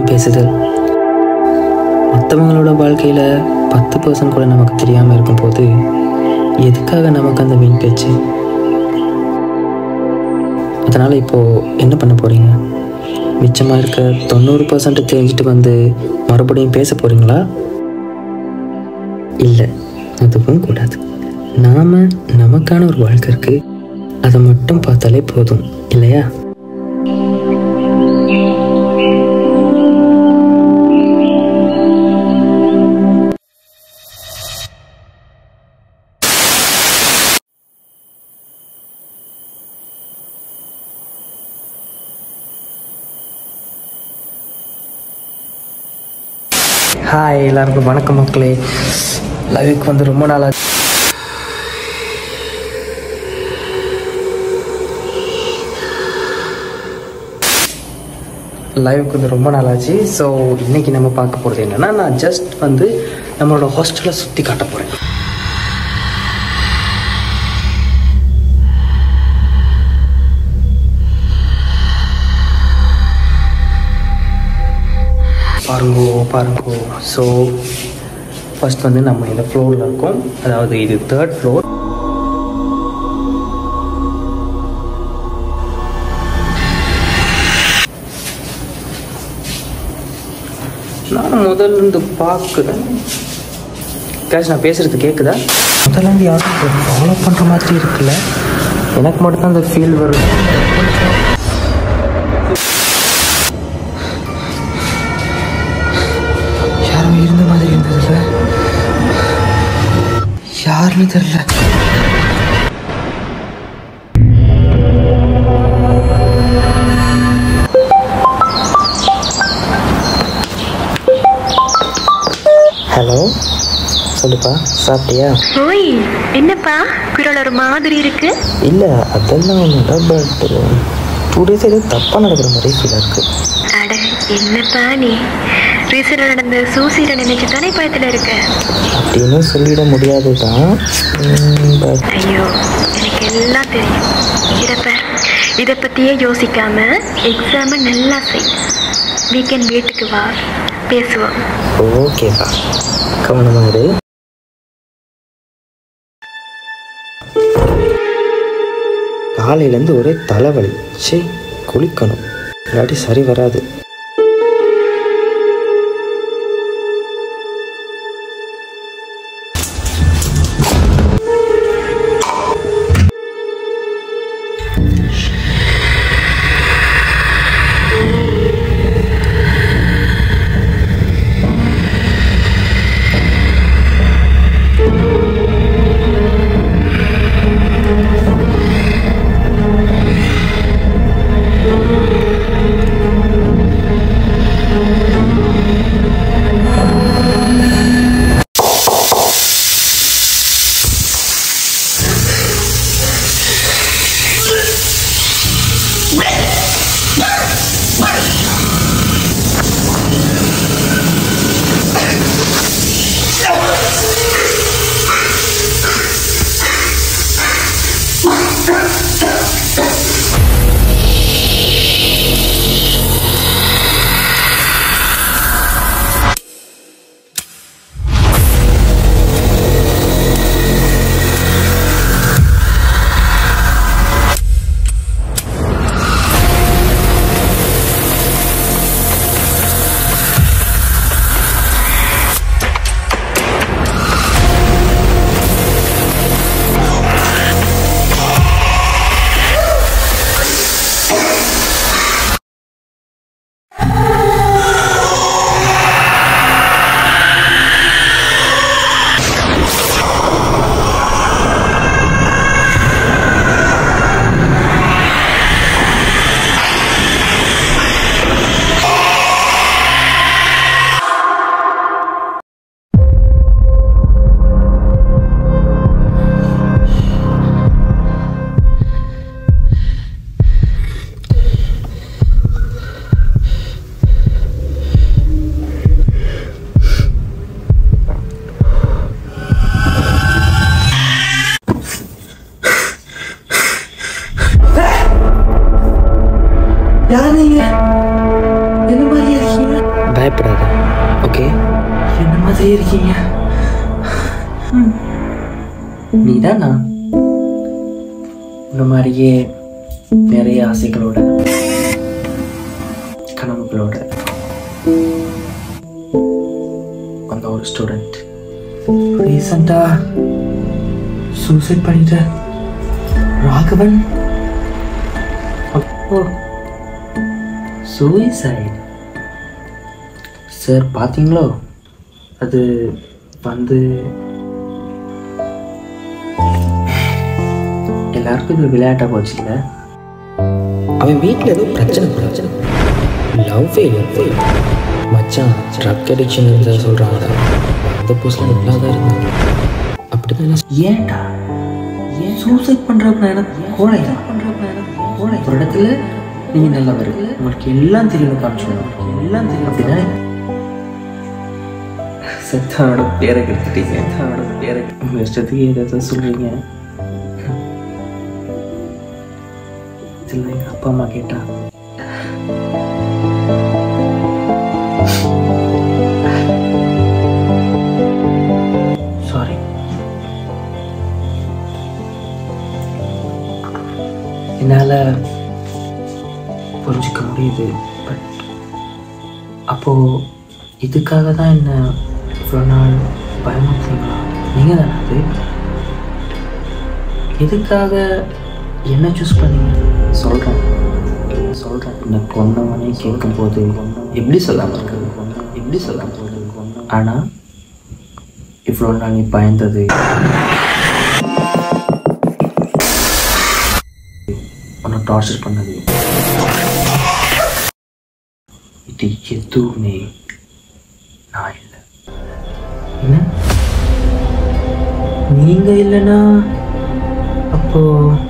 பேசுதல் மற்றவங்களோட வாழ்க்கையில் பத்து பர்சன்ட் கூட நமக்கு தெரியாமல் இருக்கும்போது எதுக்காக நமக்கு அந்த வீண் பேச்சு அதனால் இப்போது என்ன பண்ண போகிறீங்க மிச்சமாக இருக்க தொண்ணூறு பர்சன்ட் தெரிஞ்சுட்டு வந்து மறுபடியும் பேச போகிறீங்களா இல்லை அதுவும் கூடாது நாம் நமக்கான ஒரு வாழ்க்கை இருக்குது அதை மட்டும் பார்த்தாலே போதும் இல்லையா ஹாய் எல்லாருக்கும் வணக்கம் மக்களே லைவுக்கு வந்து ரொம்ப நாளாக லைவுக்கு வந்து ரொம்ப நாள் ஆச்சு ஸோ இன்னைக்கு நம்ம பார்க்க போகிறது என்னென்னா நான் ஜஸ்ட் வந்து நம்மளோட ஹாஸ்டலை சுற்றி காட்ட போகிறேன் பாருங்கோ பாருங்கோ ஸோ ஃபர்ஸ்ட் வந்து நம்ம இந்த ஃப்ளோரில் இருக்கோம் அதாவது இது தேர்ட் ஃப்ளோர் நான் முதல்ல இருந்து பார்க்குறேன் கேஷ் நான் பேசுறது கேட்குதா முதல்ல இருந்து யாரும் ஃபாலோ பண்ணுற மாதிரி இருக்குல்ல எனக்கு மட்டும் தான் அந்த ஃபீல் வருது யாரோ இருந்த மாதிரி இருந்ததுல்ல யாருன்னு தெரியல ஹலோ சொல்லுப்பா சாப்பிட்டியா ஓய் என்னப்பா குரல் ஒரு மாதிரி இருக்கு இல்லை அதெல்லாம் ஒன்றும் இல்லை பட் டூ டேஸ் ஏதோ தப்பாக நடக்கிற மாதிரி ஃபீலாக இருக்குது அட என்னப்பா நீ ரீசெண்டாக நடந்த சூசியில நினைச்சு தானே பயத்தில் இருக்க அப்படின்னு சொல்லிட முடியாது தான் பட் ஐயோ எனக்கு எல்லாம் தெரியும் இதப்ப இதை பற்றியே யோசிக்காம எக்ஸாமை நல்லா செய் வீக்கெண்ட் வீட்டுக்கு வா பேசுவோம் ஓகேப்பா கவனமாக இரு காலையிலேருந்து ஒரே தலைவலி சே குளிக்கணும் இல்லாட்டி சரி வராது யார் நீங்க என்ன மாதிரி இருக்கீங்க பயப்படாத ஓகே என்ன மாதிரி இருக்கீங்க நீதானா இந்த மாதிரியே நிறைய ஆசைகளோட கனவுகளோட அந்த ஒரு ஸ்டூடெண்ட் ரீசண்டா சூசைட் பண்ணிட்ட ராகவன் ஓ சூசைட் சார் பார்த்தீங்களோ அது வந்து எல்லாருக்கும் இது விளையாட்டாக போச்சு இல்லை அவன் வீட்டில் ஏதோ பிரச்சனை பிரச்சனை லவ் ஃபெயிலியர் மச்சான் ட்ரக் அடிக்ஷன் இருந்தா சொல்கிறாங்க அந்த புதுசில் நல்லா தான் இருந்தாங்க அப்படி தான் ஏன்டா ஏன் சூசைட் பண்றப்ப எனக்கு கோழையா பண்றப்ப எனக்கு கோழை ஒரு இடத்துல நீங்க நல்லவர் உங்களுக்கு எல்லாம் தெரியும் காமிச்சு எல்லாம் தெரியும் அப்படின்னா செத்தானோட பேரை கெடுத்துட்டீங்க செத்தானோட பேரை உங்கள் இஷ்டத்துக்கு ஏதாவது சொல்கிறீங்க இதில் எங்கள் அப்பா அம்மா கேட்டா சாரி என்னால் புரிஞ்சுக்க முடியுது பட் அப்போது இதுக்காக தான் என்ன இவ்வளோ நாள் பயமுறுத்தீங்களா நீங்கள் தானே அது எதுக்காக என்ன சூஸ் பண்ணீங்க சொல்கிறேன் சொல்கிறேன் இந்த கொண்டவனே கேட்கும்போது எப்படி சொல்லாமல் இருக்குது எப்படி சொல்லாமல் இருக்குது ஆனால் இவ்வளோ நாள் நீ பயந்தது உன்னை டார்ச்சர் பண்ணது இது எதுவுமே நான் இல்லை என்ன நீங்க இல்லைன்னா அப்போ